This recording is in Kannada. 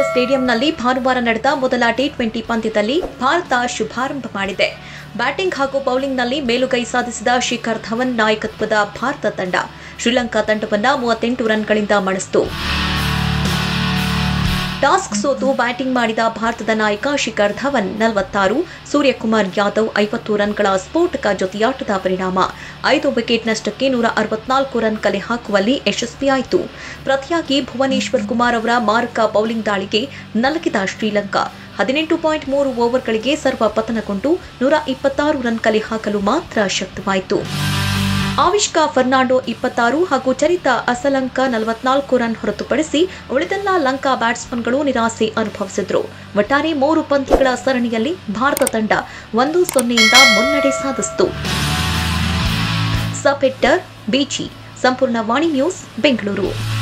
ಸ್ಟೇಡಿಯಂನಲ್ಲಿ ಭಾನುವಾರ ನಡೆದ ಮೊದಲ ಟಿ ಟ್ವೆಂಟಿ ಪಂದ್ಯದಲ್ಲಿ ಭಾರತ ಶುಭಾರಂಭ ಮಾಡಿದೆ ಬ್ಯಾಟಿಂಗ್ ಹಾಗೂ ಬೌಲಿಂಗ್ನಲ್ಲಿ ಮೇಲುಗೈ ಸಾಧಿಸಿದ ಶಿಖರ್ ಧವನ್ ನಾಯಕತ್ವದ ಭಾರತ ತಂಡ ಶ್ರೀಲಂಕಾ ತಂಡವನ್ನ ಮೂವತ್ತೆಂಟು ರನ್ಗಳಿಂದ ಮಣಿಸಿತು ಟಾಸ್ಕ್ ಸೋತು ಬ್ಯಾಟಿಂಗ್ ಮಾಡಿದ ಭಾರತದ ನಾಯಕ ಶಿಖರ್ ಧವನ್ ನಲವತ್ತಾರು ಸೂರ್ಯಕುಮಾರ್ ಯಾದವ್ ಐವತ್ತು ರನ್ಗಳ ಸ್ಫೋಟಕ ಜೊತೆಯಾಟದ ಪರಿಣಾಮ ಐದು ವಿಕೆಟ್ ನಷ್ಟಕ್ಕೆ ನೂರ ಅರವತ್ನಾಲ್ಕು ರನ್ ಕಲೆ ಹಾಕುವಲ್ಲಿ ಯಶಸ್ವಿಯಾಯಿತು ಪ್ರತಿಯಾಗಿ ಭುವನೇಶ್ವರ್ ಕುಮಾರ್ ಅವರ ಮಾರಕ ಬೌಲಿಂಗ್ ದಾಳಿಗೆ ನಲಗಿದ ಶ್ರೀಲಂಕಾ ಹದಿನೆಂಟು ಪಾಯಿಂಟ್ ಮೂರು ಓವರ್ಗಳಿಗೆ ಸರ್ವ ಪತನಗೊಂಡು ನೂರ ಇಪ್ಪತ್ತಾರು ರನ್ ಕಲೆ ಹಾಕಲು ಮಾತ್ರ ಶಕ್ತವಾಯಿತು ಆವಿಷ್ಕಾ ಫರ್ನಾಂಡೋ ಇಪ್ಪತ್ತಾರು ಹಾಗೂ ಚರಿತಾ ಅಸಲಂಕ ನಲವತ್ನಾಲ್ಕು ರನ್ ಹೊರತುಪಡಿಸಿ ಉಳಿದೆಲ್ಲ ಲಂಕಾ ಬ್ಯಾಟ್ಸ್ಮನ್ಗಳು ನಿರಾಸೆ ಅನುಭವಿಸಿದ್ರು ಒಟ್ಟಾರೆ ಮೂರು ಪಂದ್ಯಗಳ ಸರಣಿಯಲ್ಲಿ ಭಾರತ ತಂಡ ಒಂದು ಸೊನ್ನೆಯಿಂದ ಮುನ್ನಡೆ ಸಾಧಿಸಿತು ಸಬ್ ಎಡಿಟರ್ ಬಿಜಿ ಸಂಪೂರ್ಣ ವಾಣಿ ನ್ಯೂಸ್ ಬೆಂಗಳೂರು